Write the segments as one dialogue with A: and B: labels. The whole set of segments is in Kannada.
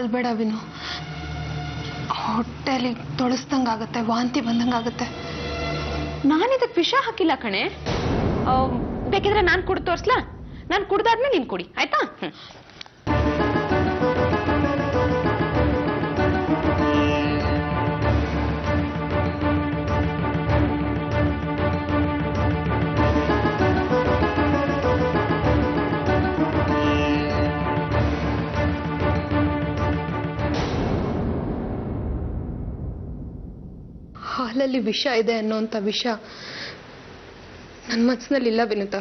A: ಕೊಲ್ಬೇಡ ವಿನು ಹೊಟ್ಟೆಲಿ ತೊಳಸ್ದಂಗಾಗತ್ತೆ ವಾಂತಿ ಬಂದಂಗಾಗತ್ತೆ
B: ನಾನಿದಕ್ಕೆ ವಿಷ ಹಾಕಿಲ್ಲ ಕಣೆ ಆ, ಬೇಕಿದ್ರೆ ನಾನು ಕುಡ್ದು ತೋರಿಸ್ಲಾ ನಾನು ಕುಡ್ದಾದ್ಮೇಲೆ ನೀನ್ ಕುಡಿ ಆಯ್ತಾ ಹ್ಮ್.
A: ಹಾಲಲ್ಲಿ ವಿಷ ಇದೆ ಅನ್ನೋಂಥ ವಿಷ ನನ್ನ ಮನಸ್ಸಿನಲ್ಲಿ ಇಲ್ಲ ವಿನುತಾ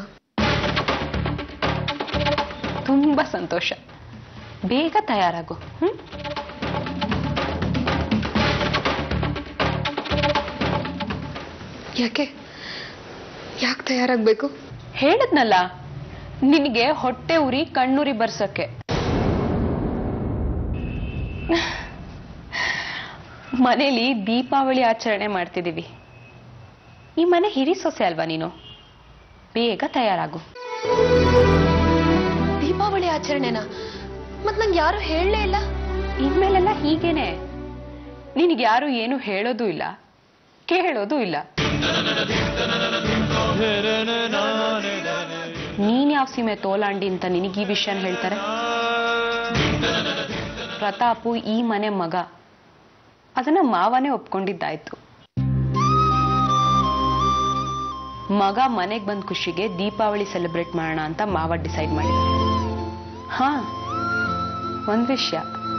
B: ತುಂಬಾ ಸಂತೋಷ ಬೇಗ ತಯಾರಾಗು ಹ್ಮ್
A: ಯಾಕೆ ಯಾಕೆ ತಯಾರಾಗಬೇಕು
B: ಹೇಳದ್ನಲ್ಲ ನಿನಗೆ ಹೊಟ್ಟೆ ಉರಿ ಕಣ್ಣುರಿ ಬರ್ಸಕ್ಕೆ ಮನೇಲಿ ದೀಪಾವಳಿ ಆಚರಣೆ ಮಾಡ್ತಿದೀವಿ ಈ ಮನೆ ಹಿರಿ ಸೊಸೆ ಅಲ್ವಾ ನೀನು ಬೇಗ ತಯಾರಾಗು
A: ದೀಪಾವಳಿ ಆಚರಣೆನಾ ಮತ್ ನಂಗೆ ಯಾರು ಹೇಳಲೇ ಇಲ್ಲ
B: ಇನ್ಮೇಲೆಲ್ಲ ಹೀಗೇನೆ ನಿನಗೆ ಯಾರು ಏನು ಹೇಳೋದು ಇಲ್ಲ ಕೇಳೋದು ಇಲ್ಲ ನೀನ್ ಯಾವ ಸೀಮೆ ತೋಲಾಂಡಿ ಅಂತ ನಿನಗೆ ಈ ವಿಷಯನ ಹೇಳ್ತಾರೆ ಪ್ರತಾಪು ಈ ಮನೆ ಮಗ ಅದನ್ನ ಮಾವನೇ ಒಪ್ಕೊಂಡಿದ್ದಾಯ್ತು ಮಗ ಮನೆಗ್ ಬಂದ ಖುಷಿಗೆ ದೀಪಾವಳಿ ಸೆಲೆಬ್ರೇಟ್ ಮಾಡೋಣ ಅಂತ ಮಾವ ಡಿಸೈಡ್ ಮಾಡಿದ ಹಾ ಒಂದ್ ವಿಷಯ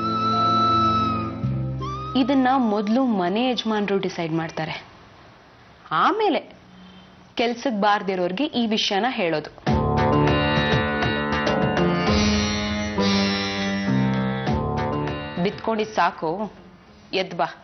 B: ಇದನ್ನ ಮೊದಲು ಮನೆ ಯಜಮಾನ್ರು ಡಿಸೈಡ್ ಮಾಡ್ತಾರೆ ಆಮೇಲೆ ಕೆಲ್ಸಕ್ಕೆ ಬಾರ್ದಿರೋರ್ಗೆ ಈ ವಿಷಯನ ಹೇಳೋದು ಬಿತ್ಕೊಂಡಿದ್ ಸಾಕು ಎದ್ ಬಾ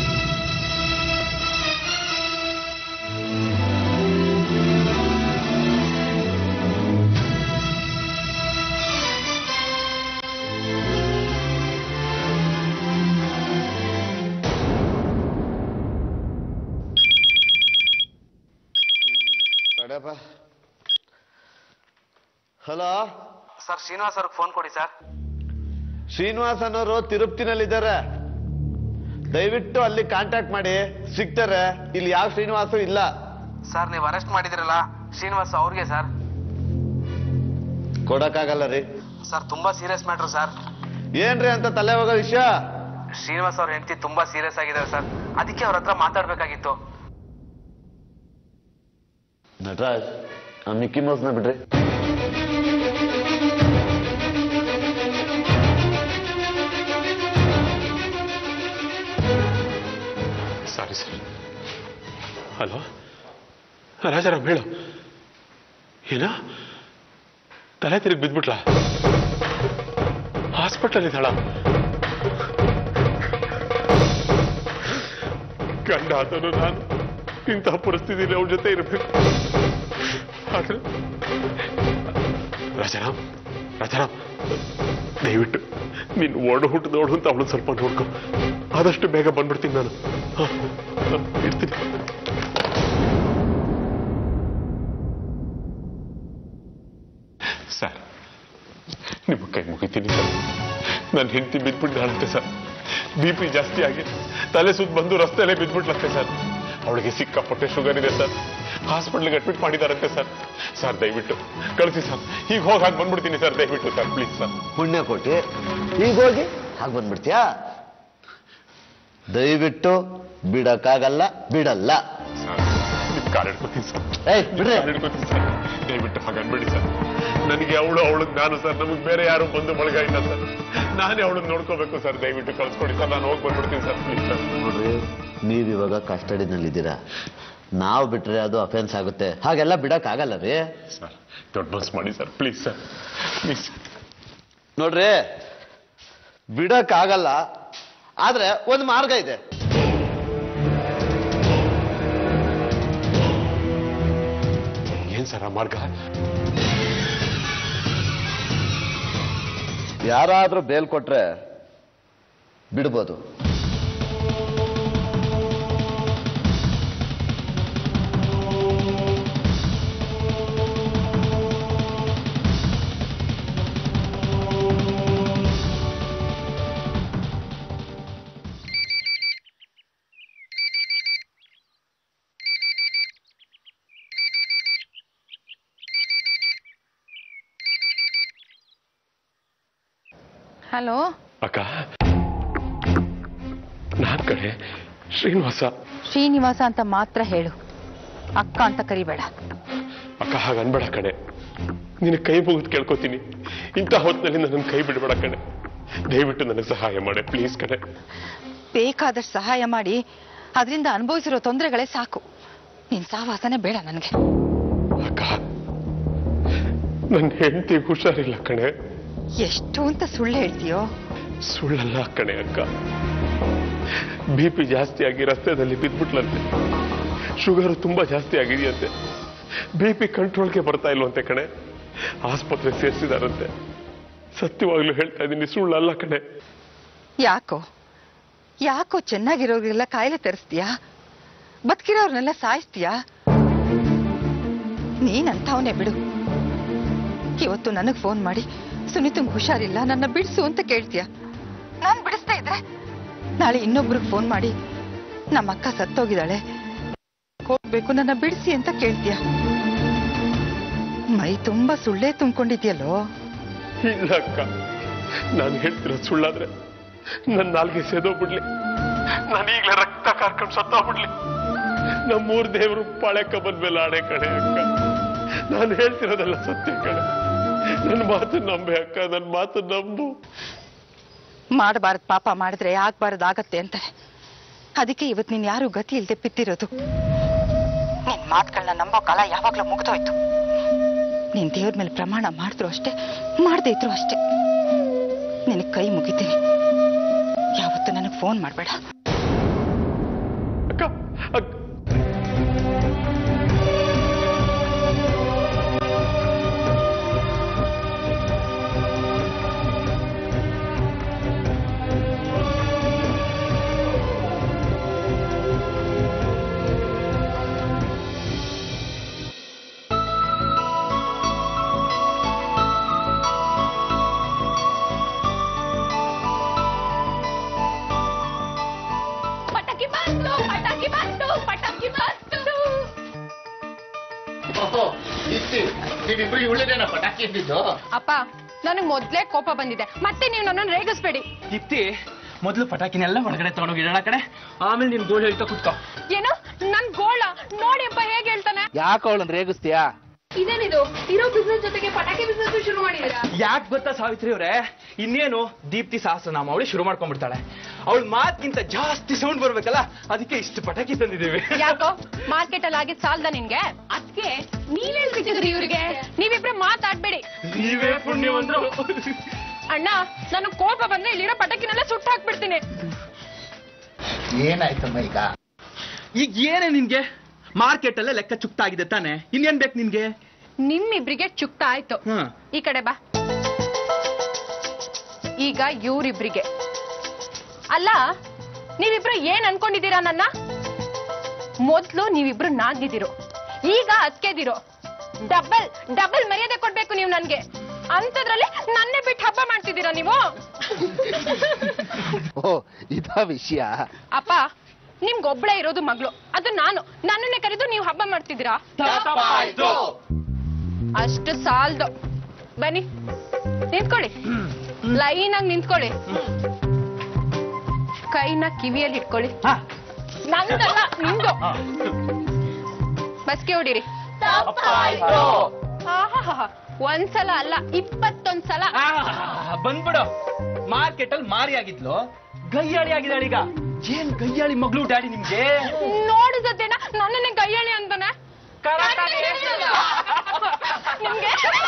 C: ಕಡೆಪ ಹಲೋ
D: ಸರ್ ಶ್ರೀನಿವಾಸ್ ಅವ್ರಿಗೆ ಫೋನ್ ಕೊಡಿ ಸರ್
C: ಶ್ರೀನಿವಾಸ್ ಅನ್ನೋರು ತಿರುಪ್ತಿನಲ್ಲಿದ್ದಾರೆ ದಯವಿಟ್ಟು ಅಲ್ಲಿ ಕಾಂಟ್ಯಾಕ್ಟ್ ಮಾಡಿ ಸಿಗ್ತಾರೆ ಇಲ್ಲಿ ಯಾವ ಶ್ರೀನಿವಾಸು ಇಲ್ಲ
D: ಸರ್ ನೀವು ಅರೆಸ್ಟ್ ಮಾಡಿದಿರಲ್ಲ ಶ್ರೀನಿವಾಸ್ ಅವ್ರಿಗೆ ಸರ್
C: ಕೊಡಕ್ಕಾಗಲ್ಲ ರೀ
D: ಸರ್ ತುಂಬಾ ಸೀರಿಯಸ್ ಮ್ಯಾಟ್ರು ಸರ್
C: ಏನ್ರಿ ಅಂತ ತಲೆ ಹೋಗೋ ವಿಷಯ
D: ಶ್ರೀನಿವಾಸ್ ಅವ್ರ ಹೆಂಡತಿ ತುಂಬಾ ಸೀರಿಯಸ್ ಆಗಿದ್ದಾರೆ ಸರ್ ಅದಕ್ಕೆ ಅವ್ರ ಹತ್ರ ಮಾತಾಡ್ಬೇಕಾಗಿತ್ತು
C: ನಟರಾಜ್ ಆ ಮಿಕ್ಕಿ ಮೌಸ್ನ ಬಿಡ್ರಿ
E: ಸಾರಿ ಸರ್ ಹಲೋ ರಾಜಾರಾಮ್ ಹೇಳು ಏನ ತಲೆ ತಿರುಗಿ ಬಿದ್ಬಿಟ್ಲ ಹಾಸ್ಪಿಟಲ್ ಇದ್ದಾಳ ಗಂಡ ಆತನು ನಾನು ಇಂತಹ ಪರಿಸ್ಥಿತಿಯಲ್ಲಿ ಅವಳ ಜೊತೆ ಇರಬೇಕು ಆದ್ರೆ ರಾಜಾರಾಮ್ ರಾಜಾರಾಮ್ ದಯವಿಟ್ಟು ನೀನು ಓಡು ಹುಟ್ಟಿದೋಡು ಅಂತ ಅವಳು ಸ್ವಲ್ಪ ನೋಡ್ಕೊ ಆದಷ್ಟು ಬೇಗ ಬಂದ್ಬಿಡ್ತೀನಿ ನಾನು ಹ, ಹ, ಇರ್ತೀನಿ ಸರ್ ನಿಮ್ಮ ಕೈ ಮುಗಿತೀನಿ ಸರ್ ನನ್ನ ಹೆಂಡತಿ ಬಿದ್ಬಿಟ್ಟಿದ್ದಾಳಂತೆ ಸರ್ ಬಿ ಪಿ ಜಾಸ್ತಿ ಆಗಿ ತಲೆ ಸುತ್ತ ಬಂದು ರಸ್ತೆಯಲ್ಲೇ ಬಿದ್ಬಿಟ್ಲಂತೆ ಸರ್ ಅವಳಿಗೆ ಸಿಕ್ಕಾಪಟ್ಟೆ ಶುಗರ್ ಇದೆ ಸರ್ ಹಾಸ್ಪಿಟ್ಲಿಗೆ ಅಡ್ಮಿಟ್ ಮಾಡಿದಾರಂತೆ ಸರ್ ಸರ್ ದಯವಿಟ್ಟು ಕಳಿಸಿ ಸರ್ ಈಗ ಹೋಗಿ ಹಾಗೆ ಬಂದ್ಬಿಡ್ತೀನಿ ಸರ್ ದಯವಿಟ್ಟು ಸರ್ ಪ್ಲೀಸ್ ಸರ್
C: ಪುಣ್ಯ ಕೊಟ್ಟಿ ಈಗ ಹೋಗಿ ಹಾಗೆ ಬಂದ್ಬಿಡ್ತೀಯಾ ದಯವಿಟ್ಟು ಬಿಡಕ್ಕಾಗಲ್ಲ ಬಿಡಲ್ಲ
E: ಸರ್ ನಿಮ್ ಕಾರ್ ಹಿಡ್ಕೊತೀನಿ ಸರ್
C: ಏಯ್ ಬಿಡ್ರಿ
E: ಕಾರ್ ಹಿಡ್ಕೊತೀನಿ ಸರ್ ದಯವಿಟ್ಟು ಹಾಗೆ ಅನ್ಬೇಡಿ ಸರ್ ನನಗೆ ಅವಳು ಅವಳು ನಾನು ಸರ್ ನಮಗೆ ಬೇರೆ ಯಾರು ಬಂದು ಬಳಗ ಇಲ್ಲ ಸರ್ ನಾನೇ ಅವಳನ್ನ ನೋಡ್ಕೋಬೇಕು ಸರ್ ದಯವಿಟ್ಟು ಕಳ್ಸ್ಕೊಡಿ ಸರ್ ನಾನು ಹೋಗಿ ಬಂದ್ಬಿಡ್ತೀನಿ ಸರ್ ಪ್ಲೀಸ್ ಸರ್
C: ನೋಡ್ರಿ ನೀವ್ ಇವಾಗ ಕಸ್ಟಡಿನಲ್ಲಿದ್ದೀರಾ ನಾವು ಬಿಟ್ರೆ ಅದು ಅಫೆನ್ಸ್ ಆಗುತ್ತೆ ಹಾಗೆಲ್ಲ ಬಿಡಕ್ ಆಗಲ್ಲ ರೀ
E: ಸರ್ ದೊಡ್ಡ ಮನ್ಸ್ ಮಾಡಿ ಸರ್ ಪ್ಲೀಸ್ ಸರ್ ಪ್ಲೀಸ್
C: ನೋಡ್ರಿ ಬಿಡಕ್ ಆಗಲ್ಲ ಆದ್ರೆ ಒಂದು ಮಾರ್ಗ ಇದೆ
E: ಏನ್ ಸರ್ ಆ ಮಾರ್ಗ
C: ಯಾರಾದ್ರೂ ಬೇಲ್ ಕೊಟ್ರೆ ಬಿಡ್ಬೋದು
F: ಹಲೋ
E: ಅಕ್ಕ ನಾನ್ ಕಡೆ ಶ್ರೀನಿವಾಸ
F: ಶ್ರೀನಿವಾಸ ಅಂತ ಮಾತ್ರ ಹೇಳು ಅಕ್ಕ ಅಂತ ಕರಿಬೇಡ
E: ಅಕ್ಕ ಹಾಗ ಅನ್ಬೇಡ ಕಣೆ ನಿನ್ನ ಕೈ ಮುಗಿದು ಕೇಳ್ಕೊತೀನಿ ಇಂಥ ಹೊತ್ತಿನಲ್ಲಿ ನನ್ನ ಕೈ ಬಿಡಬೇಡ ಕಣೆ ದಯವಿಟ್ಟು ನನಗೆ ಸಹಾಯ ಮಾಡೆ ಪ್ಲೀಸ್ ಕಣೆ
F: ಬೇಕಾದಷ್ಟು ಸಹಾಯ ಮಾಡಿ ಅದರಿಂದ ಅನುಭವಿಸಿರೋ ತೊಂದರೆಗಳೇ ಸಾಕು ನಿನ್ ಸಾವಾಸನೆ ಬೇಡ ನನಗೆ
E: ಅಕ್ಕ ನನ್ನ ಹೆಂಡತಿ ಹುಷಾರಿಲ್ಲ ಕಣೆ
F: ಎಷ್ಟು ಅಂತ ಸುಳ್ಳು ಹೇಳ್ತೀಯೋ
E: ಸುಳ್ಳಲ್ಲ ಕಣೆ ಅಕ್ಕ ಬಿ ಪಿ ಜಾಸ್ತಿ ಆಗಿ ರಸ್ತೆದಲ್ಲಿ ಬಿದ್ಬಿಟ್ಲಂತೆ ಶುಗರ್ ತುಂಬಾ ಜಾಸ್ತಿ ಆಗಿದೆಯಂತೆ ಬಿ ಪಿ ಕಂಟ್ರೋಲ್ಗೆ ಬರ್ತಾ ಇಲ್ವಂತೆ ಕಣೆ ಆಸ್ಪತ್ರೆಗೆ ಸೇರಿಸಿದಾರಂತೆ ಸತ್ಯವಾಗ್ಲೂ ಹೇಳ್ತಾ ಇದ್ದೀನಿ ಸುಳ್ಳಲ್ಲ ಕಣೆ
F: ಯಾಕೋ ಯಾಕೋ ಚೆನ್ನಾಗಿರೋರಿಗೆಲ್ಲ ಕಾಯಿಲೆ ತರಿಸ್ತೀಯಾ ಬದುಕಿರೋರ್ನೆಲ್ಲ ಸಾಯಿಸ್ತೀಯಾ ನೀನಂಥವನೇ ಬಿಡು ಇವತ್ತು ನನಗ್ ಫೋನ್ ಮಾಡಿ ಸುನೀತಂಗ್ ಹುಷಾರಿಲ್ಲ ನನ್ನ ಬಿಡಿಸು ಅಂತ ಕೇಳ್ತೀಯ ನಾನ್ ಬಿಡಿಸ್ತಾ ಇದ್ರೆ ನಾಳೆ ಇನ್ನೊಬ್ರಿಗೆ ಫೋನ್ ಮಾಡಿ ನಮ್ಮ ಅಕ್ಕ ಸತ್ತೋಗಿದ್ದಾಳೆ ಹೋಗ್ಬೇಕು ನನ್ನ ಬಿಡಿಸಿ ಅಂತ ಕೇಳ್ತೀಯ ಮೈ ತುಂಬಾ ಸುಳ್ಳೇ ತುಂಬಿಕೊಂಡಿದ್ಯಲ್ಲೋ
E: ಇಲ್ಲ ಅಕ್ಕ ನಾನು ಹೇಳ್ತಿರೋ ಸುಳ್ಳಾದ್ರೆ ನನ್ನ ನಾಲ್ಗೆ ಸೇದೋಗ್ಬಿಡ್ಲಿ ನಾನು ಈಗಲೇ ರಕ್ತ ಕಾರ್ಕೊಂಡು ಸತ್ತೋಗ್ಬಿಡ್ಲಿ ನಮ್ಮೂರ್ ದೇವರು ಪಾಳ್ಯಕ್ಕ ಬಂದ್ಮೇಲೆ ಆಣೆ ಕಣೆ ಅಕ್ಕ ನಾನು ಹೇಳ್ತಿರೋದೆಲ್ಲ ಸತ್ಯ ಕಣೆ ನನ್ನ ಮಾತು ನಂಬೆ ಅಕ್ಕ ನನ್ನ ಮಾತು ನಂಬು
F: ಮಾಡಬಾರದ್ ಪಾಪ ಮಾಡಿದ್ರೆ ಆಗ್ಬಾರದ್ ಆಗತ್ತೆ ಅಂತಾರೆ ಅದಕ್ಕೆ ಇವತ್ ನೀನ್ ಯಾರು ಗತಿ ಇಲ್ದೆ ಬಿತ್ತಿರೋದು ನಿನ್ ಮಾತುಗಳನ್ನ ನಂಬೋ ಕಾಲ ಯಾವಾಗ್ಲೂ ಮುಗ್ದೋಯ್ತು ನೀನ್ ದೇವ್ರ ಮೇಲೆ ಪ್ರಮಾಣ ಮಾಡಿದ್ರು ಅಷ್ಟೇ ಮಾಡದೇ ಇದ್ರು ಅಷ್ಟೇ ನಿನಗ್ ಕೈ ಮುಗಿತೀನಿ ಯಾವತ್ತು ನನಗ್ ಫೋನ್ ಮಾಡ್ಬೇಡ
E: ಅಕ್ಕ ಅಕ್ಕ
A: ಪಟಾಕಿ ಬಂತು ಪಟಾಕಿ ಬಂತು ಪಟಾಕಿ ಬಂತು
G: ನೀವಿಬ್ರು ಇವಳೇನ ಪಟಾಕಿ ಇದ್ದಿದ್ದು
A: ಅಪ್ಪ ನನಗ್ ಮೊದ್ಲೇ ಕೋಪ ಬಂದಿದೆ ಮತ್ತೆ ನೀವು ನನ್ನನ್ನು ರೇಗಿಸ್ಬೇಡಿ
D: ದೀಪ್ತಿ ಮೊದಲು ಪಟಾಕಿನೆಲ್ಲ ಒಳಗಡೆ ತಗೊಂಡೋಗಿಡೋಣ ಕಡೆ ಆಮೇಲೆ ನಿನ್ ಗೋಳು ಹೇಳ್ತಾ ಕುತ್ಕೋ
A: ಏನು ನನ್ ಗೋಳ ನೋಡಿ ಅಪ್ಪ ಹೇಗೆ ಹೇಳ್ತಾನೆ
G: ಯಾಕೆ ಅವಳನ್ನ ರೇಗಿಸ್ತೀಯಾ
A: ಇದೇನಿದು ಇರೋ ಬಿಸ್ನೆಸ್ ಜೊತೆಗೆ ಪಟಾಕಿ ಬಿಸ್ನೆಸ್ ಶುರು ಮಾಡಿದೀರಾ
D: ಯಾಕೆ ಗೊತ್ತಾ ಸಾವಿತ್ರಿ ಅವ್ರೆ ಇನ್ನೇನು ದೀಪ್ತಿ ಸಹಸ್ರನಾಮ ಅವಳಿ ಶುರು ಮಾಡ್ಕೊಂಡ್ಬಿಡ್ತಾಳೆ ಅವಳ ಮಾತ್ಗಿಂತ ಜಾಸ್ತಿ ಸೌಂಡ್ ಬರ್ಬೇಕಲ್ಲ ಅದಕ್ಕೆ ಇಷ್ಟು ಪಟಾಕಿ ತಂದಿದ್ದೀವಿ
A: ಯಾಕೋ ಮಾರ್ಕೆಟ್ ಅಲ್ಲಿ ಆಗಿದ್ ಸಾಲ್ದ ನಿನ್ಗೆ ಅದಕ್ಕೆ ನೀವ್ ಹೇಳ್ಬಿಟ್ಟಿದ್ರಿ ಇವ್ರಿಗೆ ನೀವಿಬ್ರು ಮಾತಾಡ್ಬೇಡಿ
D: ನೀವೇ ಪುಣ್ಯವಂದ್ರು
A: ಅಣ್ಣ ನನಗ್ ಕೋಪ ಬಂದ್ರೆ ಇಲ್ಲಿರೋ ಪಟಾಕಿನೆಲ್ಲ ಸುಟ್ಟು ಹಾಕ್ಬಿಡ್ತೀನಿ
G: ಏನಾಯ್ತಮ್ಮ ಈಗ
D: ಈಗ ಏನೇ ನಿನ್ಗೆ ಮಾರ್ಕೆಟ್ ಅಲ್ಲೇ ಲೆಕ್ಕ ಚುಕ್ತಾಗಿದೆ ತಾನೆ ಇನ್ನೇನ್ ಬೇಕು ನಿನ್ಗೆ
A: ನಿಮ್ಮಿಬ್ರಿಗೆ ಚುಕ್ತ ಆಯ್ತು
D: ಹ್ಮ್
A: ಈ ಕಡೆ ಬಾ ಈಗ ಇವ್ರಿಬ್ರಿಗೆ ಅಲ್ಲ ನೀವಿಬ್ರು ಏನ್ ಅನ್ಕೊಂಡಿದೀರಾ ನನ್ನ ಮೊದ್ಲು ನೀವಿಬ್ರು ನಾಗಿದಿರೋ ಈಗ ಅದ್ಕೆದಿರೋ ಡಬಲ್ ಡಬಲ್ ಮರ್ಯಾದೆ ಕೊಡ್ಬೇಕು ನೀವು ನನ್ಗೆ ಅಂತದ್ರಲ್ಲಿ ನನ್ನೇ ಬಿಟ್ಟು ಹಬ್ಬ ಮಾಡ್ತಿದ್ದೀರಾ ನೀವು
G: ಓ ಇದಾ ವಿಷಯ
A: ಅಪ್ಪ ನಿಮ್ಗೊಬ್ಳೆ ಇರೋದು ಮಗಳು ಅದು ನಾನು ನನ್ನನ್ನೇ ಕರೆದು ನೀವು ಹಬ್ಬ ಮಾಡ್ತಿದ್ದೀರಾ ಅಷ್ಟು ಸಾಲ್ದು ಬನ್ನಿ ನಿಂತ್ಕೊಳ್ಳಿ ಲೈನ್ ಆಗಿ ನಿಂತ್ಕೊಳ್ಳಿ ಕೈನ ಕಿವಿಯಲ್ಲಿ ಇಟ್ಕೊಳ್ಳಿ ನಂದಲ್ಲ ನಿಂದು ಬಸ್ಗೆ ಹೊಡೀರಿ ಆಹಾಹಾ. ಒಂದ್ಸಲ ಅಲ್ಲ ಇಪ್ಪತ್ತೊಂದ್ ಸಲ
D: ಬಂದ್ಬಿಡು ಮಾರ್ಕೆಟ್ ಅಲ್ಲಿ ಮಾರಿ ಆಗಿದ್ಲು ಗೈಯಾಳಿ ಆಗಿದ್ದಾಳೆ ಈಗ ಏನ್ ಗೈಯಾಳಿ ಮಗಳು ಡ್ಯಾಡಿ ನಿಮ್ಗೆ
A: ನೋಡಿದತ್ತೇನ ನನ್ನನ್ನೇ ಕೈಯಾಳಿ ಅಂತಾನೆ ನಿಮ್ಗೆ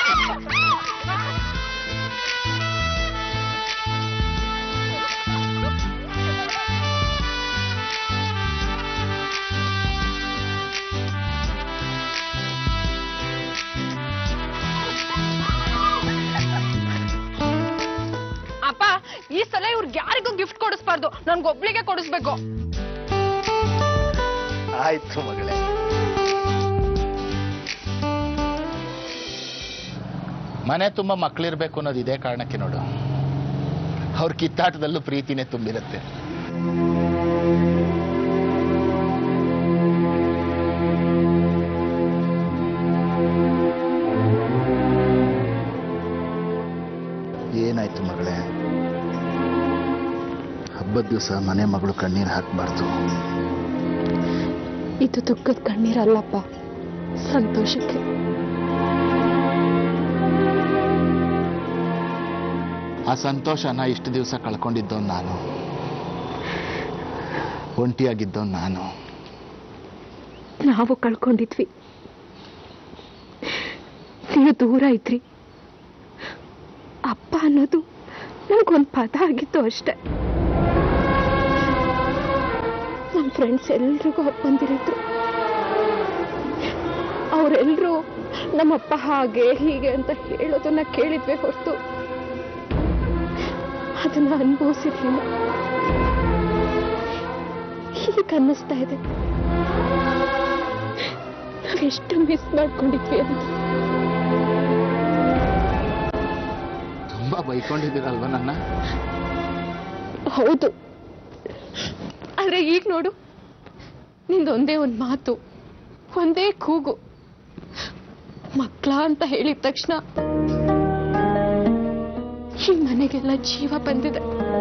A: ಅಪ್ಪ ಈ ಸಲ ಇವ್ರಿಗೆ ಯಾರಿಗೂ ಗಿಫ್ಟ್ ಕೊಡಿಸ್ಬಾರ್ದು ನನ್ಗೊಬ್ಳಿಗೆ ಕೊಡಿಸ್ಬೇಕು
G: ಆಯ್ತು ಮಗಳೇ ಮನೆ ತುಂಬ ಮಕ್ಕಳಿರ್ಬೇಕು ಅನ್ನೋದು ಇದೇ ಕಾರಣಕ್ಕೆ ನೋಡು ಅವ್ರ ಕಿತ್ತಾಟದಲ್ಲೂ ಪ್ರೀತಿನೇ ತುಂಬಿರುತ್ತೆ ಏನಾಯ್ತು ಮಗಳೇ ದುಃಖದ ದಿವಸ ಮನೆ ಮಗಳು ಕಣ್ಣೀರು ಹಾಕಬಾರ್ದು
A: ಇದು ದುಃಖದ ಕಣ್ಣೀರಲ್ಲಪ್ಪ ಸಂತೋಷಕ್ಕೆ
G: ಆ ಸಂತೋಷನ ಇಷ್ಟು ದಿವಸ ಕಳ್ಕೊಂಡಿದ್ದವನು ನಾನು ಒಂಟಿಯಾಗಿದ್ದವನು ನಾನು
A: ನಾವು ಕಳ್ಕೊಂಡಿದ್ವಿ ನೀವು ದೂರ ಇದ್ರಿ ಅಪ್ಪ ಅನ್ನೋದು ನನಗೊಂದು ಪದ ಆಗಿತ್ತು ಅಷ್ಟೆ ನಮ್ಮ ಫ್ರೆಂಡ್ಸ್ ಎಲ್ರಿಗೂ ಅಪ್ಪಂದಿರಿದ್ರು ಅವರೆಲ್ಲರೂ ನಮ್ಮಪ್ಪ ಹಾಗೆ ಹೀಗೆ ಅಂತ ಹೇಳೋದನ್ನ ಕೇಳಿದ್ವಿ ಹೊರತು ಅದನ್ನ ಅನುಭವಿಸಿರ್ಲಿಲ್ಲ ಹೀಗೆ ಅನ್ನಿಸ್ತಾ ಇದೆ ನಾವೆಷ್ಟು ಮಿಸ್ ಮಾಡ್ಕೊಂಡಿದ್ವಿ ಅಂತ
G: ತುಂಬಾ ಬೈಕೊಂಡಿದ್ದೀರಲ್ವ ನನ್ನ
A: ಹೌದು ಆದ್ರೆ ಈಗ ನೋಡು ನಿಂದೊಂದೇ ಒಂದು ಮಾತು ಒಂದೇ ಕೂಗು ಮಕ್ಳ ಅಂತ ಹೇಳಿದ ತಕ್ಷಣ ಈ ಮನೆಗೆಲ್ಲ ಜೀವ ಬಂದಿದೆ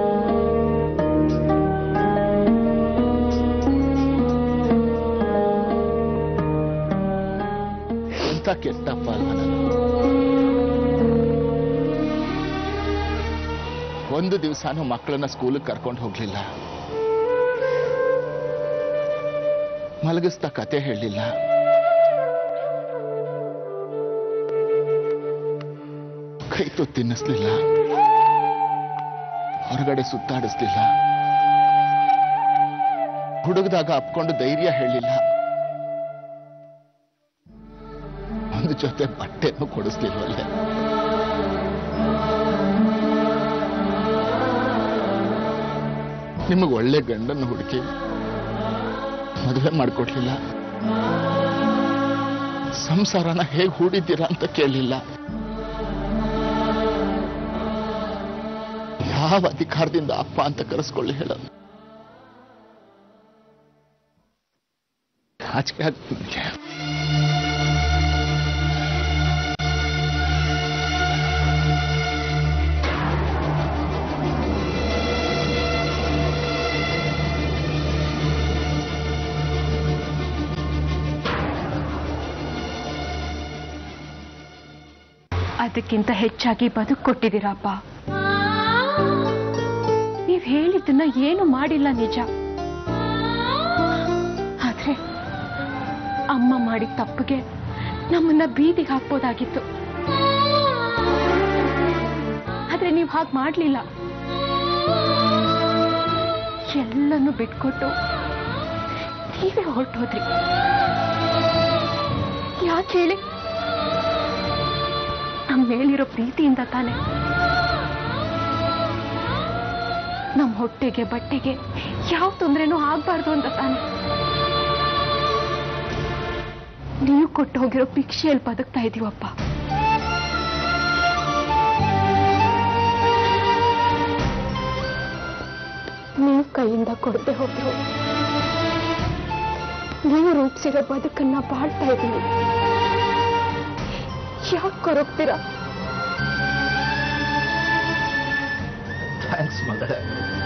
G: ಎಂತ ಕೆಟ್ಟಪ್ಪ ಅಲ್ವ ನಾನು ಒಂದು ದಿವಸನೂ ಮಕ್ಕಳನ್ನ ಸ್ಕೂಲಿಗೆ ಕರ್ಕೊಂಡು ಹೋಗ್ಲಿಲ್ಲ ಮಲಗಿಸ್ತಾ ಕತೆ ಹೇಳಲಿಲ್ಲ ಕೈ ತುತ್ತು ತಿನ್ನಿಸ್ಲಿಲ್ಲ ಹೊರಗಡೆ ಸುತ್ತಾಡಿಸ್ಲಿಲ್ಲ ಹುಡುಗದಾಗ ಅಪ್ಕೊಂಡು ಧೈರ್ಯ ಹೇಳಿಲ್ಲ ಒಂದು ಜೊತೆ ಬಟ್ಟೆನೂ ಕೊಡಿಸ್ಲಿಲ್ವಲ್ಲೇ ನಿಮಗೆ ಒಳ್ಳೆ ಗಂಡನ್ನು ಹುಡುಕಿ ಮದುವೆ ಮಾಡಿಕೊಡ್ಲಿಲ್ಲ ಸಂಸಾರನ ಹೇಗೆ ಹೂಡಿದ್ದೀರಾ ಅಂತ ಕೇಳಲಿಲ್ಲ ಯಾವ ಅಧಿಕಾರದಿಂದ ಅಪ್ಪ ಅಂತ ಕರೆಸ್ಕೊಳ್ಳಿ ಹೇಳ ನಾಚಿಕೆ ಆಗ್ತಿದೆ
A: ಅದಕ್ಕಿಂತ ಹೆಚ್ಚಾಗಿ ಬದುಕು ಕೊಟ್ಟಿದ್ದೀರಪ್ಪ ನೀವ್ ಹೇಳಿದ್ದನ್ನ ಏನು ಮಾಡಿಲ್ಲ ನಿಜ ಆದ್ರೆ ಅಮ್ಮ ಮಾಡಿದ ತಪ್ಪಿಗೆ ನಮ್ಮನ್ನ ಬೀದಿಗೆ ಹಾಕ್ಬೋದಾಗಿತ್ತು ಆದ್ರೆ ನೀವ್ ಹಾಗೆ ಮಾಡ್ಲಿಲ್ಲ ಎಲ್ಲನೂ ಬಿಟ್ಕೊಟ್ಟು ನೀವೇ ಹೊರಟೋದ್ರಿ ಯಾಕೆ ಹೇಳಿ ನಮ್ಮ ಮೇಲಿರೋ ಪ್ರೀತಿಯಿಂದ ತಾನೆ ನಮ್ಮ ಹೊಟ್ಟೆಗೆ ಬಟ್ಟೆಗೆ ಯಾವ ತೊಂದರೆನೂ ಆಗ್ಬಾರ್ದು ಅಂತ ತಾನೆ ನೀವು ಕೊಟ್ಟು ಹೋಗಿರೋ ಭಿಕ್ಷೆಯಲ್ಲಿ ಬದುಕ್ತಾ ಇದೀವಪ್ಪ ನೀವು ಕೈಯಿಂದ ಕೊಡದೆ ಹೋದ್ರು ನೀವು ರೂಪಿಸಿರೋ ಬದುಕನ್ನ ಬಾಳ್ತಾ ಇದ್ದೀವಿ ಯಾಕೆ ಕೊರಗ್ತೀರಾ
G: ಥ್ಯಾಂಕ್ಸ್ ಮಗಳೇ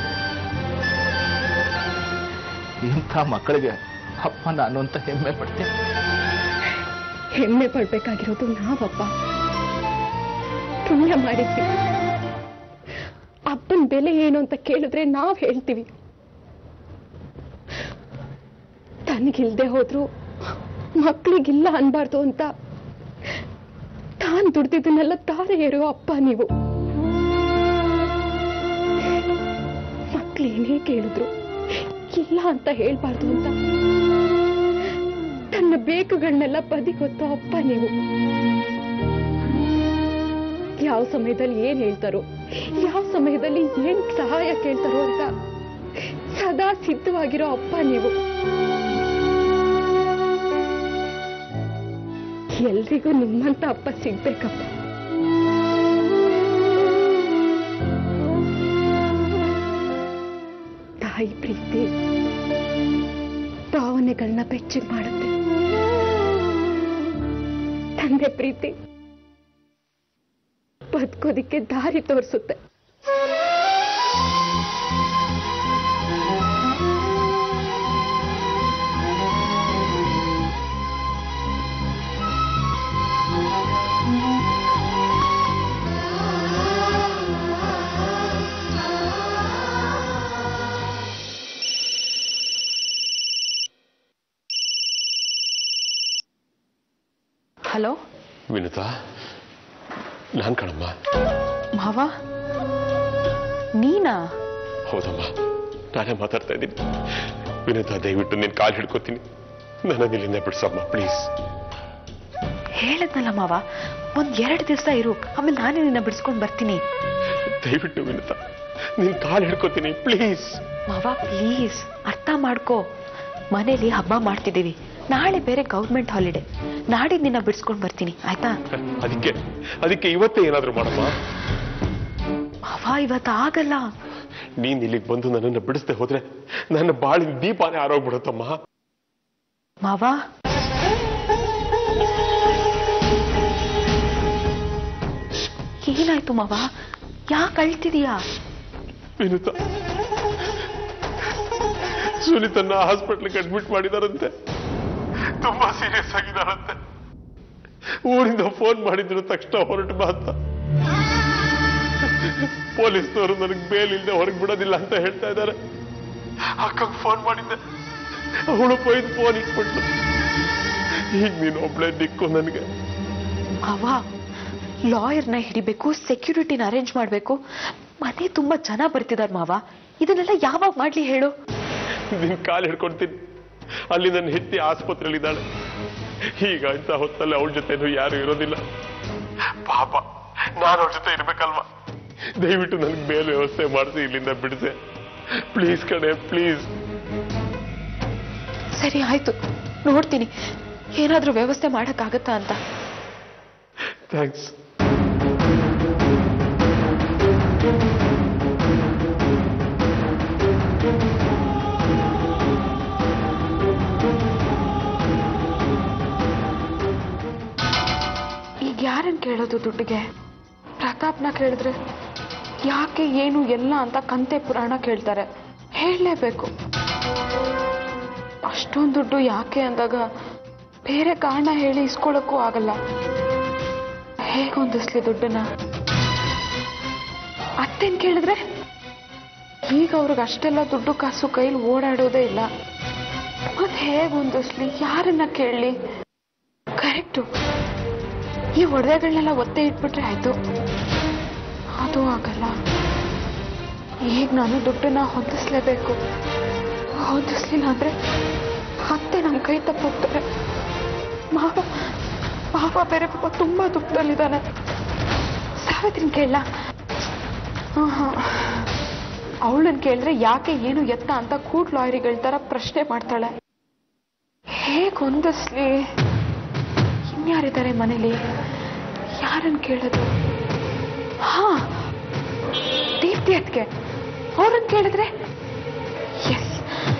G: ಇಂಥ ಮಕ್ಕಳಿಗೆ ಅಪ್ಪ ನಾನು ಅಂತ ಹೆಮ್ಮೆ ಪಡ್ತೀನಿ
A: ಹೆಮ್ಮೆ ಪಡ್ಬೇಕಾಗಿರೋದು ನಾವಪ್ಪ ಪುಣ್ಯ ಮಾಡಿದ್ವಿ ಅಪ್ಪನ ಬೆಲೆ ಏನು ಅಂತ ಕೇಳಿದ್ರೆ ನಾವ್ ಹೇಳ್ತೀವಿ ತನಗಿಲ್ದೆ ಹೋದ್ರು ಮಕ್ಳಿಗಿಲ್ಲ ಅನ್ಬಾರ್ದು ಅಂತ ತಾನ್ ದುಡ್ದಿದ್ದನ್ನೆಲ್ಲ ತಾರೆ ಏರೋ ಅಪ್ಪ ನೀವು ಮಕ್ಳೇನೇ ಕೇಳಿದ್ರು ಇಲ್ಲ ಅಂತ ಹೇಳ್ಬಾರ್ದು ಅಂತ ತನ್ನ ಬೇಕುಗಳನ್ನೆಲ್ಲ ಬದಿಗೊತ್ತೋ ಅಪ್ಪ ನೀವು ಯಾವ ಸಮಯದಲ್ಲಿ ಏನ್ ಹೇಳ್ತಾರೋ ಯಾವ ಸಮಯದಲ್ಲಿ ಏನ್ ಸಹಾಯ ಕೇಳ್ತಾರೋ ಅಂತ ಸದಾ ಸಿದ್ಧವಾಗಿರೋ ಅಪ್ಪ ನೀವು ಎಲ್ರಿಗೂ ನಿಮ್ಮಂತ ಅಪ್ಪ ಸಿಗ್ಬೇಕಪ್ಪ ತಾಯಿ ಪ್ರೀತಿ ಭಾವನೆಗಳನ್ನ ಬೆಚ್ಚಗೆ ಮಾಡುತ್ತೆ ತಂದೆ ಪ್ರೀತಿ ಬದುಕೋದಿಕ್ಕೆ ದಾರಿ ತೋರಿಸುತ್ತೆ
B: ಹಲೋ
E: ವಿನುತಾ ನಾನ್ ಕಣಮ್ಮ
B: ಮಾವ ನೀನಾ
E: ಹೌದಮ್ಮ ನಾನೇ ಮಾತಾಡ್ತಾ ಇದ್ದೀನಿ ವಿನುತಾ ದಯವಿಟ್ಟು ನಿನ್ ಕಾಲು ಹಿಡ್ಕೋತೀನಿ ನನ್ನ ಇಲ್ಲಿಂದ ಬಿಡ್ಸಮ್ಮ ಪ್ಲೀಸ್
B: ಹೇಳದ್ನಲ್ಲ ಮಾವ ಒಂದ್ ಎರಡು ದಿವಸ ಇರು ಆಮೇಲೆ ನಾನೇ ನಿನ್ನ ಬಿಡಿಸ್ಕೊಂಡ್ ಬರ್ತೀನಿ
E: ದಯವಿಟ್ಟು ವಿನುತಾ ನಿನ್ ಕಾಲು ಹಿಡ್ಕೋತೀನಿ ಪ್ಲೀಸ್
B: ಮಾವ ಪ್ಲೀಸ್ ಅರ್ಥ ಮಾಡ್ಕೋ ಮನೇಲಿ ಹಬ್ಬ ಮಾಡ್ತಿದ್ದೀವಿ ನಾಳೆ ಬೇರೆ ಗೌರ್ಮೆಂಟ್ ಹಾಲಿಡೇ ನಾಡಿದ್ದು ನಿನ್ನ ಬಿಡಿಸ್ಕೊಂಡ್ ಬರ್ತೀನಿ ಆಯ್ತಾ
E: ಅದಕ್ಕೆ ಅದಕ್ಕೆ ಇವತ್ತೇ ಏನಾದ್ರೂ ಮಾಡಮ್ಮ
B: ಮಾವ ಇವತ್ತು ಆಗಲ್ಲ
E: ನೀನ್ ಇಲ್ಲಿಗೆ ಬಂದು ನನ್ನನ್ನು ಬಿಡಿಸ್ದೆ ಹೋದ್ರೆ ನನ್ನ ಬಾಳಿನ ದೀಪಾನೇ ಆರೋಗ್ಬಿಡುತ್ತಮ್ಮ
B: ಮಾವ ಏನಾಯ್ತು ಮಾವ ಯಾಕೆ ಅಳ್ತಿದೀಯಾ
E: ವಿನುತಾ ಸುನಿತನ್ನ ಹಾಸ್ಪಿಟ್ಲಿಗೆ ಅಡ್ಮಿಟ್ ಮಾಡಿದಾರಂತೆ ತುಂಬಾ ಸೀರಿಯಸ್ ಆಗಿದಾರಂತೆ ಊರಿಂದ ಫೋನ್ ಮಾಡಿದ್ರು ತಕ್ಷಣ ಹೊರಟು ಬಾ ಅಂತ ಪೊಲೀಸ್ನವರು ನನಗೆ ಬೇಲ್ ಇಲ್ಲದೆ ಹೊರಗೆ ಬಿಡೋದಿಲ್ಲ ಅಂತ ಹೇಳ್ತಾ ಇದ್ದಾರೆ ಅಕ್ಕಂಗ್ ಫೋನ್ ಮಾಡಿದ್ದೆ ಅವಳು ಪೊಯ್ದು ಫೋನ್ ಇಟ್ಬಿಟ್ಲು ಈಗ ನೀನು ಒಬ್ಳೆ ದಿಕ್ಕು ನನಗೆ
B: ಮಾವ ಲಾಯರ್ನ ಹಿಡಿಬೇಕು ಸೆಕ್ಯೂರಿಟಿನ ಅರೇಂಜ್ ಮಾಡ್ಬೇಕು ಮನೆ ತುಂಬಾ ಜನ ಬರ್ತಿದಾರ್ ಮಾವ ಇದನ್ನೆಲ್ಲ ಯಾವಾಗ ಮಾಡ್ಲಿ ಹೇಳು
E: ನಿನ್ ಕಾಲು ಹಿಡ್ಕೊಳ್ತೀನಿ ಅಲ್ಲಿ ನನ್ನ ಹೆತ್ತಿ ಆಸ್ಪತ್ರೆಯಲ್ಲಿದ್ದಾಳೆ ಈಗ ಅಂತ ಹೊತ್ತಲ್ಲಿ ಅವಳ ಜೊತೆನೂ ಯಾರು ಇರೋದಿಲ್ಲ ಪಾಪ ನಾನು ಅವಳ ಜೊತೆ ಇರ್ಬೇಕಲ್ವಾ ದಯವಿಟ್ಟು ನನ್ಗೆ ಮೇಲೆ ವ್ಯವಸ್ಥೆ ಮಾಡಿಸಿ ಇಲ್ಲಿಂದ ಬಿಡಿಸೆ ಪ್ಲೀಸ್ ಕಣೆ ಪ್ಲೀಸ್
B: ಸರಿ ಆಯ್ತು ನೋಡ್ತೀನಿ ಏನಾದ್ರೂ ವ್ಯವಸ್ಥೆ ಮಾಡಕ್ಕಾಗತ್ತಾ ಅಂತ
E: ಥ್ಯಾಂಕ್ಸ್
B: ಈಗ ಯಾರನ್ನ ಕೇಳೋದು ದುಡ್ಡಿಗೆ ಪ್ರತಾಪ್ನ ಕೇಳಿದ್ರೆ ಯಾಕೆ ಏನು ಎಲ್ಲ ಅಂತ ಕಂತೆ ಪುರಾಣ ಕೇಳ್ತಾರೆ ಹೇಳಲೇಬೇಕು ಅಷ್ಟೊಂದು ದುಡ್ಡು ಯಾಕೆ ಅಂದಾಗ ಬೇರೆ ಕಾರಣ ಹೇಳಿ ಇಸ್ಕೊಳ್ಳೋಕ್ಕೂ ಆಗಲ್ಲ ಹೇಗೆ ಹೊಂದಿಸ್ಲಿ ದುಡ್ಡನ್ನ ಅತ್ತೇನ್ ಕೇಳಿದ್ರೆ ಈಗ ಅವ್ರಿಗೆ ಅಷ್ಟೆಲ್ಲ ದುಡ್ಡು ಕಾಸು ಕೈಲಿ ಓಡಾಡೋದೇ ಇಲ್ಲ ಮತ್ತೆ ಹೇಗೆ ಹೊಂದಿಸ್ಲಿ ಯಾರನ್ನ ಕೇಳಲಿ ಕರೆಕ್ಟು ಈ ಒಡವೆಗಳನ್ನೆಲ್ಲ ಒತ್ತೆ ಇಟ್ಬಿಟ್ರೆ ಆಯ್ತು ಅದು ಆಗಲ್ಲ ಈಗ ನಾನು ದುಡ್ಡನ್ನ ಹೊಂದಿಸ್ಲೇಬೇಕು ಹೊಂದಿಸ್ಲಿಲ್ಲ ಅಂದ್ರೆ ಅತ್ತೆ ನನ್ನ ಕೈ ತಪ್ಪೋಗ್ತಾರೆ ಮಾವ ಮಾವ ಬೇರೆ ಪಾಪ ತುಂಬಾ ದುಃಖದಲ್ಲಿದ್ದಾನೆ ಸಾವಿತ್ರಿನ ಕೇಳಲ್ಲ ಅವಳನ್ನ ಕೇಳಿದ್ರೆ ಯಾಕೆ ಏನು ಎತ್ತ ಅಂತ ಕೂಟ್ ಲಾಯರಿಗಳ ತರ ಪ್ರಶ್ನೆ ಮಾಡ್ತಾಳೆ ಹೇಗ್ ಹೊಂದಿಸ್ಲಿ ಇನ್ಯಾರಿದ್ದಾರೆ ಮನೇಲಿ ಯಾರನ್ನ ಕೇಳೋದು ಹಾ ದೀಪ್ತಿ ಅತ್ಗೆ ಅವ್ರನ್ನ ಕೇಳಿದ್ರೆ ಎಸ್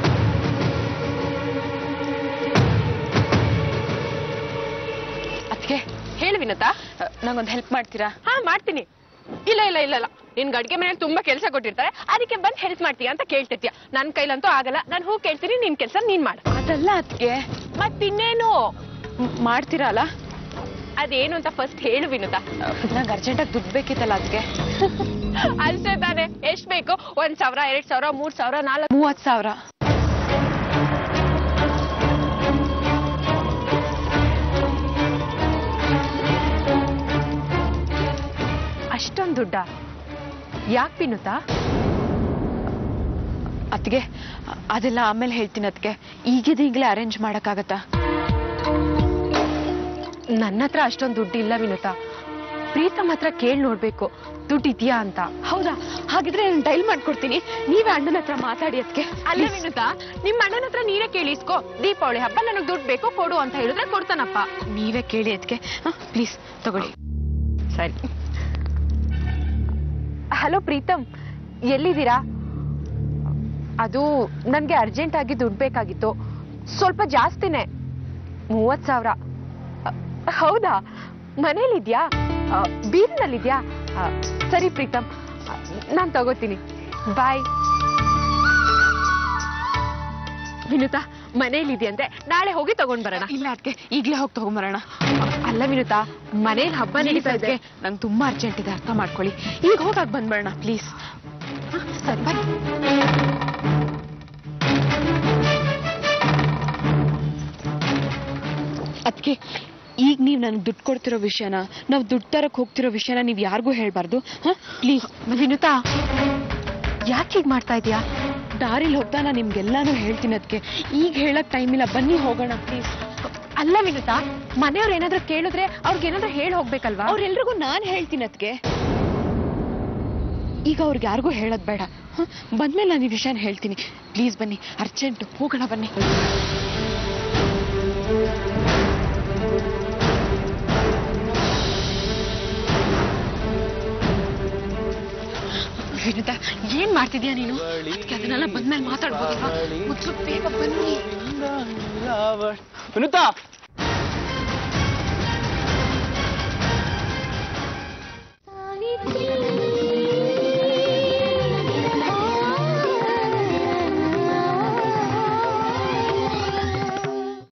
A: ಅದಕ್ಕೆ ಹೇಳು ವಿನತಾ
B: ನಂಗೊಂದು ಹೆಲ್ಪ್ ಮಾಡ್ತೀರಾ
A: ಹಾ ಮಾಡ್ತೀನಿ ಇಲ್ಲ ಇಲ್ಲ ಇಲ್ಲ ಇಲ್ಲ ನಿನ್ ಅಡ್ಗೆ ಮನೇಲಿ ತುಂಬಾ ಕೆಲಸ ಕೊಟ್ಟಿರ್ತಾರೆ ಅದಕ್ಕೆ ಬಂದ್ ಹೆಲ್ಪ್ ಮಾಡ್ತೀಯ ಅಂತ ಕೇಳ್ತಿರ್ತೀಯ ನನ್ ಕೈಲಂತೂ ಆಗಲ್ಲ ನಾನು ಹೂ ಕೇಳ್ತೀನಿ ನಿನ್ ಕೆಲಸ ನೀನ್ ಮಾಡು
B: ಅದಲ್ಲ ಅದಕ್ಕೆ
A: ಮತ್ತಿನ್ನೇನು
B: ಮಾಡ್ತೀರಾ ಅಲ್ಲ
A: ಅದೇನು ಅಂತ ಫಸ್ಟ್ ಹೇಳು ವಿನುತಾ
B: ನಂಗೆ ಅರ್ಜೆಂಟಾಗಿ ದುಡ್ಡು ಬೇಕಿತ್ತಲ್ಲ ಅದಕ್ಕೆ
A: ಅಷ್ಟೇ ತಾನೆ ಎಷ್ಟ್ ಬೇಕು ಒಂದ್ ಸಾವಿರ ಎರಡ್ ಸಾವಿರ ಮೂರ್ ಸಾವಿರ ನಾಲ್ಕು
B: ಮೂವತ್ತು ಸಾವಿರ
A: ಅಷ್ಟೊಂದ್ ದುಡ್ಡ ಯಾಕೆ ವಿನುತಾ
B: ಅದಕ್ಕೆ ಅದೆಲ್ಲ ಆಮೇಲೆ ಹೇಳ್ತೀನಿ ಅದಕ್ಕೆ ಈಗಿದ ಈಗಲೇ ಅರೇಂಜ್ ಮಾಡೋಕ್ಕಾಗತ್ತಾ
A: ನನ್ನ ಹತ್ರ ಅಷ್ಟೊಂದ್ ದುಡ್ಡು ಇಲ್ಲ ವಿನುತಾ ಪ್ರೀತಮ್ ಹತ್ರ ಕೇಳಿ ನೋಡ್ಬೇಕು ದುಡ್ಡು ಇದೆಯಾ ಅಂತ
B: ಹೌದಾ ಹಾಗಿದ್ರೆ ನಾನು ಡೈಲ್ ಮಾಡ್ಕೊಡ್ತೀನಿ ನೀವೇ ಅಣ್ಣನ ಹತ್ರ ಮಾತಾಡಿ ಅದಕ್ಕೆ
A: ಅಲ್ಲ ವಿನುತಾ ನಿಮ್ ಅಣ್ಣನ ಹತ್ರ ನೀನೇ ಕೇಳಿ ಇಸ್ಕೋ ದೀಪಾವಳಿ ಹಬ್ಬ ನನಗ್ ದುಡ್ಡು ಬೇಕು ಕೊಡು ಅಂತ ಹೇಳಿದ್ರೆ ಕೊಡ್ತಾನಪ್ಪ
B: ನೀವೇ ಕೇಳಿ ಅದಕ್ಕೆ ಪ್ಲೀಸ್ ತಗೊಳ್ಳಿ
A: ಸರಿ ಹಲೋ ಪ್ರೀತಮ್ ಎಲ್ಲಿದ್ದೀರಾ ಅದು ನನ್ಗೆ ಅರ್ಜೆಂಟ್ ಆಗಿ ದುಡ್ಡು ಬೇಕಾಗಿತ್ತು ಸ್ವಲ್ಪ ಜಾಸ್ತಿನೇ ಮೂವತ್ ಸಾವಿರ ಅ, ಹೌದಾ ಮನೇಲಿದ್ಯಾ ಅ, ಬೀರ್ನಲ್ಲಿದ್ಯಾ ಅ, ಸರಿ ಪ್ರೀತಮ್ ನಾನು ತಗೋತೀನಿ ಬಾಯ್ ವಿನುತಾ ಮನೇಲಿದ್ಯಂತೆ ನಾಳೆ ಹೋಗಿ ತಗೊಂಡ್ ಬರೋಣ
B: ಇಲ್ಲ ಅದಕ್ಕೆ ಈಗಲೇ ಹೋಗಿ ತಗೊಂಬರೋಣ
A: ಅಲ್ಲ ವಿನುತಾ ಮನೇಲಿ ಹಬ್ಬ ನಡೀತಾ ಇದೆ
B: ನಂಗೆ ತುಂಬಾ ಅರ್ಜೆಂಟ್ ಇದೆ ಅರ್ಥ ಮಾಡ್ಕೊಳ್ಳಿ ಈಗ ಹೋಗಾಕ್ ಬಂದ್ಬರೋಣ ಪ್ಲೀಸ್ ಸರಿ ಬನ್ನಿ ಅದಕ್ಕೆ ಈಗ ನೀವು ನನಗೆ ದುಡ್ಡು ಕೊಡ್ತಿರೋ ವಿಷಯನ ನಾವು ದುಡ್ಡು ತರಕ್ ಹೋಗ್ತಿರೋ ವಿಷಯನ ನೀವು ಯಾರಿಗೂ ಹೇಳ್ಬಾರ್ದು ಹಾ ಪ್ಲೀಸ್
A: ವಿನುತಾ ಯಾಕೆ ಹೀಗ್ ಮಾಡ್ತಾ ಇದೀಯಾ
B: ದಾರಿಲಿ ಹೋಗ್ತಾ ನಾನು ನಿಮ್ಗೆಲ್ಲಾನು ಹೇಳ್ತೀನಿ ಅದಕ್ಕೆ ಈಗ ಹೇಳಕ್ ಟೈಮ್ ಇಲ್ಲ ಬನ್ನಿ ಹೋಗೋಣ ಪ್ಲೀಸ್
A: ಅಲ್ಲ ವಿನುತಾ ಮನೆಯವ್ರು ಏನಾದ್ರೂ ಕೇಳಿದ್ರೆ ಅವ್ರಿಗೆ ಏನಾದ್ರೂ ಹೇಳಿ ಹೋಗ್ಬೇಕಲ್ವಾ
B: ಅವ್ರೆಲ್ರಿಗೂ ನಾನು ಹೇಳ್ತೀನಿ ಅದಕ್ಕೆ ಈಗ ಅವ್ರಿಗೆ ಯಾರಿಗೂ ಹೇಳೋದ್ ಬೇಡ ಹ? ಬಂದ್ಮೇಲೆ ನಾನು ಈ ವಿಷಯನ ಹೇಳ್ತೀನಿ ಪ್ಲೀಸ್ ಬನ್ನಿ ಅರ್ಜೆಂಟು ಹೋಗೋಣ ಬನ್ನಿ ವಿನುತಾ ಏನ್ ಮಾಡ್ತಿದ್ಯಾ ನೀನು ಅದಕ್ಕೆ ಅದನ್ನೆಲ್ಲ ಬಂದ್ಮೇಲೆ ಮಾತಾಡ್ಬೋದಲ್ವಾ ಮೊದ್ಲು ಬೇಗ ಬನ್ನಿ
D: ವಿನುತಾ